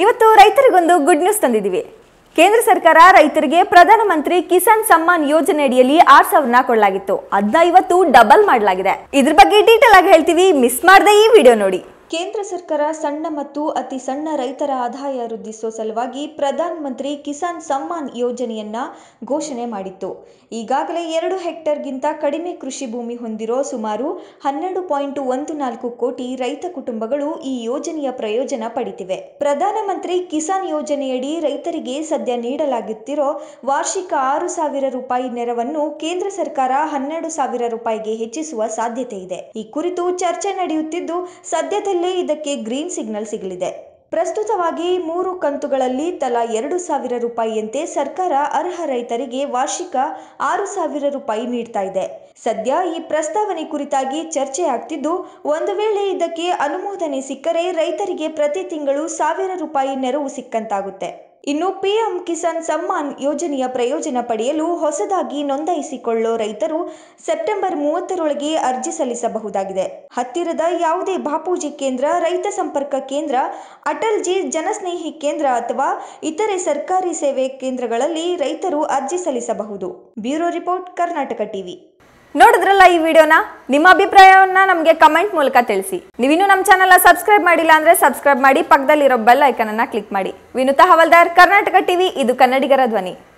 ಇವತ್ತು ರೈತರಿಗೊಂದು good news ತಂದಿದ್ದೀವಿ ಕೇಂದ್ರ ಸರ್ಕಾರ ರೈತರಿಗೆ ಪ್ರಧಾನಮಂತ್ರಿ ಕಿಸಾನ್ ಸಮ್ಮಾನ್ ಯೋಜನೆ ಅಡಿಯಲ್ಲಿ ಆರ್ ಸಾವಿರನ ಕೊಡಲಾಗಿತ್ತು ಅದನ್ನ ಇವತ್ತು ಡಬಲ್ ಮಾಡಲಾಗಿದೆ ಇದ್ರ ಬಗ್ಗೆ ಡೀಟೇಲ್ ಆಗಿ ಹೇಳ್ತೀವಿ ಮಿಸ್ ಮಾಡದೆ ಈ ವಿಡಿಯೋ ನೋಡಿ ಕೇಂದ್ರ ಸರ್ಕಾರ ಸಣ್ಣ ಮತ್ತು ಅತಿ ಸಣ್ಣ ರೈತರ ಆದಾಯ ವೃದ್ಧಿಸುವ ಸಲುವಾಗಿ ಪ್ರಧಾನ ಮಂತ್ರಿ ಕಿಸಾನ್ ಸಮ್ಮಾನ್ ಯೋಜನೆಯನ್ನ ಘೋಷಣೆ ಮಾಡಿತ್ತು ಈಗಾಗಲೇ ಎರಡು ಹೆಕ್ಟೇರ್ಗಿಂತ ಕಡಿಮೆ ಕೃಷಿ ಭೂಮಿ ಹೊಂದಿರೋ ಸುಮಾರು ಹನ್ನೆರಡು ಪಾಯಿಂಟ್ ಒಂದು ನಾಲ್ಕು ಕೋಟಿ ರೈತ ಕುಟುಂಬಗಳು ಈ ಯೋಜನೆಯ ಪ್ರಯೋಜನ ಪಡಿತಿವೆ ಪ್ರಧಾನಮಂತ್ರಿ ಕಿಸಾನ್ ಯೋಜನೆಯಡಿ ರೈತರಿಗೆ ಸದ್ಯ ನೀಡಲಾಗುತ್ತಿರೋ ವಾರ್ಷಿಕ ಆರು ಸಾವಿರ ರೂಪಾಯಿ ನೆರವನ್ನು ಕೇಂದ್ರ ಸರ್ಕಾರ ಹನ್ನೆರಡು ಸಾವಿರ ರೂಪಾಯಿಗೆ ಹೆಚ್ಚಿಸುವ ಸಾಧ್ಯತೆ ಇದೆ ಈ ಕುರಿತು ಚರ್ಚೆ ನಡೆಯುತ್ತಿದ್ದು ಸದ್ಯದಲ್ಲೇ ಇದಕ್ಕೆ ಗ್ರೀನ್ ಸಿಗ್ನಲ್ ಸಿಗಲಿದೆ ಪ್ರಸ್ತುತವಾಗಿ ಮೂರು ಕಂತುಗಳಲ್ಲಿ ತಲಾ ಎರಡು ಸಾವಿರ ರೂಪಾಯಿಯಂತೆ ಸರ್ಕಾರ ಅರ್ಹ ರೈತರಿಗೆ ವಾರ್ಷಿಕ ಆರು ಸಾವಿರ ರೂಪಾಯಿ ನೀಡ್ತಾ ಇದೆ ಸದ್ಯ ಈ ಪ್ರಸ್ತಾವನೆ ಕುರಿತಾಗಿ ಚರ್ಚೆ ಆಗ್ತಿದ್ದು ಒಂದು ವೇಳೆ ಇದಕ್ಕೆ ಅನುಮೋದನೆ ಸಿಕ್ಕರೆ ರೈತರಿಗೆ ಪ್ರತಿ ತಿಂಗಳು ಸಾವಿರ ರೂಪಾಯಿ ನೆರವು ಸಿಕ್ಕಂತಾಗುತ್ತೆ ಇನ್ನು ಪಿಎಂ ಕಿಸಾನ್ ಸಮ್ಮಾನ್ ಯೋಜನೆಯ ಪ್ರಯೋಜನ ಪಡೆಯಲು ಹೊಸದಾಗಿ ನೋಂದಾಯಿಸಿಕೊಳ್ಳೋ ರೈತರು ಸೆಪ್ಟೆಂಬರ್ ಮೂವತ್ತರೊಳಗೆ ಅರ್ಜಿ ಸಲ್ಲಿಸಬಹುದಾಗಿದೆ ಹತ್ತಿರದ ಯಾವುದೇ ಬಾಪೂಜಿ ಕೇಂದ್ರ ರೈತ ಸಂಪರ್ಕ ಕೇಂದ್ರ ಅಟಲ್ ಜಿ ಜನಸ್ನೇಹಿ ಕೇಂದ್ರ ಅಥವಾ ಇತರೆ ಸರ್ಕಾರಿ ಸೇವೆ ಕೇಂದ್ರಗಳಲ್ಲಿ ರೈತರು ಅರ್ಜಿ ಸಲ್ಲಿಸಬಹುದು ಬ್ಯೂರೋ ರಿಪೋರ್ಟ್ ಕರ್ನಾಟಕ ಟಿವಿ ನೋಡಿದ್ರಲ್ಲ ಈ ವಿಡಿಯೋನ ನಿಮ್ಮ ಅಭಿಪ್ರಾಯವನ್ನ ನಮಗೆ ಕಮೆಂಟ್ ಮೂಲಕ ತಿಳಿಸಿ ನೀವಿನ್ನೂ ನಮ್ಮ ಚಾನಲ್ನ ಸಬ್ಸ್ಕ್ರೈಬ್ ಮಾಡಿಲ್ಲ ಅಂದ್ರೆ ಸಬ್ಸ್ಕ್ರೈಬ್ ಮಾಡಿ ಪಕ್ಕದಲ್ಲಿರೋ ಬೆಲ್ ಐಕನ್ ಅನ್ನ ಕ್ಲಿಕ್ ಮಾಡಿ ವಿನುತಾ ಹವಲ್ದಾರ್ ಕರ್ನಾಟಕ ಟಿವಿ ಇದು ಕನ್ನಡಿಗರ ಧ್ವನಿ